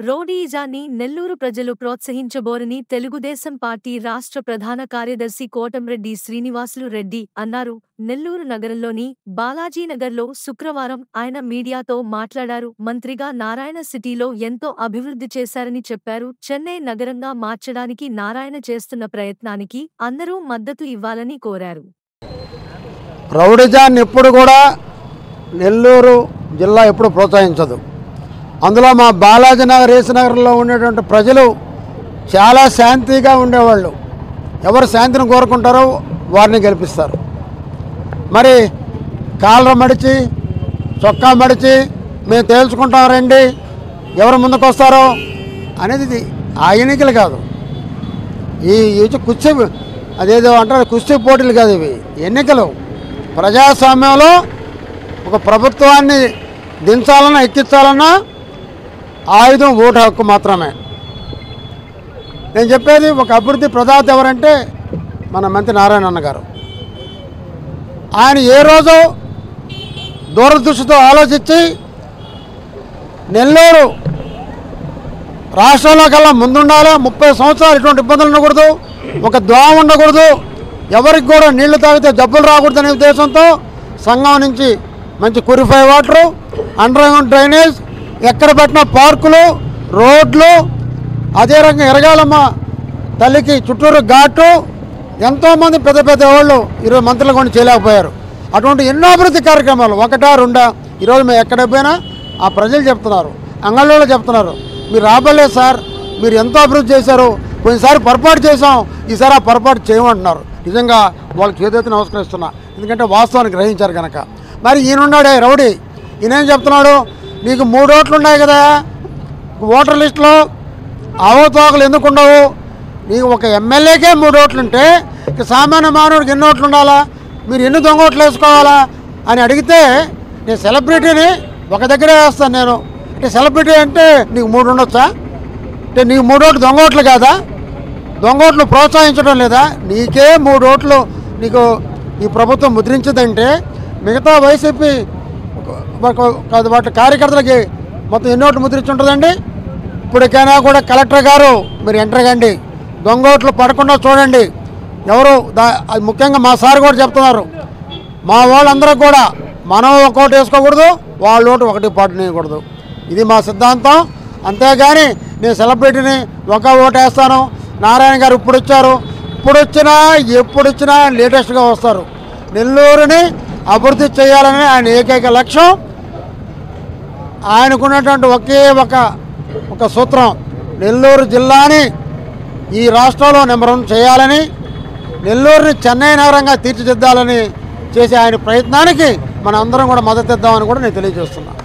రౌడీయిజాన్ని నెల్లూరు ప్రజలు ప్రోత్సహించబోరని తెలుగుదేశం పార్టీ రాష్ట్ర ప్రధాన కార్యదర్శి కోటంరెడ్డి శ్రీనివాసులు రెడ్డి అన్నారు నెల్లూరు నగరంలోని బాలాజీనగర్లో శుక్రవారం ఆయన మీడియాతో మాట్లాడారు మంత్రిగా నారాయణ సిటీలో ఎంతో అభివృద్ధి చేశారని చెప్పారు చెన్నై నగరంగా మార్చడానికి నారాయణ చేస్తున్న ప్రయత్నానికి అందరూ మద్దతు ఇవ్వాలని కోరారు రౌడిజాన్ని ఎప్పుడు కూడా నెల్లూరు జిల్లా ఎప్పుడు ప్రోత్సహించదు అందులో మా బాలాజీ నగర్ నగర్లో ఉండేటువంటి ప్రజలు చాలా శాంతిగా ఉండేవాళ్ళు ఎవరు శాంతిని కోరుకుంటారో వారిని గెలిపిస్తారు మరి కాళ్ళ మడిచి చొక్కా మడిచి మేము తేల్చుకుంటాం రండి ఎవరు ముందుకు వస్తారో అనేది ఇది ఆ ఎన్నికలు కాదు ఈ ఈ కుస్తీ అదేదో అంటారు కుస్తీ పోటీలు కాదు ఇవి ఎన్నికలు ప్రజాస్వామ్యంలో ఒక ప్రభుత్వాన్ని దించాలన్నా ఎక్కించాలన్నా ఆయుధం ఓటు హక్కు మాత్రమే నేను చెప్పేది ఒక అభివృద్ధి ప్రదాత ఎవరంటే మన మంత్రి నారాయణ అన్న గారు ఆయన ఏ రోజు దూరదృష్టితో ఆలోచించి నెల్లూరు రాష్ట్రంలో కల్లా ముందుండాలి ముప్పై సంవత్సరాలు ఎటువంటి ఇబ్బందులు ఉండకూడదు ఒక దోమ ఉండకూడదు ఎవరికి కూడా నీళ్లు తాగితే జబ్బులు రాకూడదనే ఉద్దేశంతో సంఘం నుంచి మంచి కురిఫై వాటరు అండర్ గ్రౌండ్ డ్రైనేజ్ ఎక్కడ పెట్టిన పార్కులు రోడ్లు అదే రకంగా ఎరగాలమ్మ తల్లికి చుట్టూరు ఘాటు ఎంతోమంది పెద్ద పెద్ద వాళ్ళు ఈరోజు మంత్రులు కూడా చేయలేకపోయారు అటువంటి ఎన్నో అభివృద్ధి కార్యక్రమాలు ఒకటా రెండా ఈరోజు మేము ఎక్కడ పోయినా ఆ ప్రజలు చెప్తున్నారు అంగళ్ళలో చెప్తున్నారు మీరు రాబోలేదు సార్ మీరు ఎంతో అభివృద్ధి చేశారు కొన్నిసారి పొరపాటు చేసాం ఈసారి ఆ పొరపాటు చేయమంటున్నారు నిజంగా వాళ్ళకి చేదైతే నమస్కరిస్తున్నా ఎందుకంటే వాస్తవాన్ని గ్రహించారు కనుక మరి ఈయనున్నాడే రౌడీ ఈయనేం చెప్తున్నాడు నీకు మూడు ఓట్లు ఉన్నాయి కదా ఓటర్ లిస్టులో అవతోకలు ఎందుకు ఉండవు నీకు ఒక ఎమ్మెల్యేకే మూడు ఓట్లు ఉంటే ఇక సామాన్య మానవుడికి ఎన్ని ఓట్లు ఉండాలా మీరు ఎన్ని దొంగ ఓట్లు వేసుకోవాలా అని అడిగితే నేను సెలబ్రిటీని ఒక దగ్గరే వేస్తాను నేను అంటే సెలబ్రిటీ అంటే నీకు మూడు ఉండొచ్చా అంటే నీకు మూడు ఓట్లు దొంగ ఓట్లు కాదా దొంగ ఓట్లు ప్రోత్సహించడం లేదా నీకే మూడు ఓట్లు నీకు ఈ ప్రభుత్వం ముద్రించదంటే మిగతా వైసీపీ ఒక- ఒక- వాటి కార్యకర్తలకి మొత్తం ఎన్ని ఓట్లు ముద్రించి ఉంటుందండి ఇప్పటికైనా కూడా కలెక్టర్ గారు మీరు ఎంటర్ కండి దొంగ ఓట్లు పడకుండా చూడండి ఎవరు దా అది ముఖ్యంగా మా సార్ కూడా చెప్తున్నారు మా వాళ్ళందరూ కూడా మనం ఒక ఓటు వేసుకోకూడదు వాళ్ళ ఓటు ఒకటి పాటు నేయకూడదు ఇది మా సిద్ధాంతం అంతేగాని నేను సెలబ్రిటీని ఒక ఓటు వేస్తాను నారాయణ గారు ఇప్పుడు వచ్చారు ఇప్పుడు వచ్చినా ఎప్పుడు వచ్చినా లేటెస్ట్గా వస్తారు నెల్లూరుని అభివృద్ధి చేయాలని ఆయన ఏకైక లక్ష్యం ఆయనకున్నటువంటి ఒకే ఒక ఒక సూత్రం నెల్లూరు జిల్లాని ఈ రాష్ట్రంలో నెంబర్ వన్ చేయాలని నెల్లూరుని చెన్నై నగరంగా తీర్చిదిద్దాలని చేసే ఆయన ప్రయత్నానికి మన అందరం కూడా మద్దతు ఇద్దామని కూడా నేను తెలియజేస్తున్నాను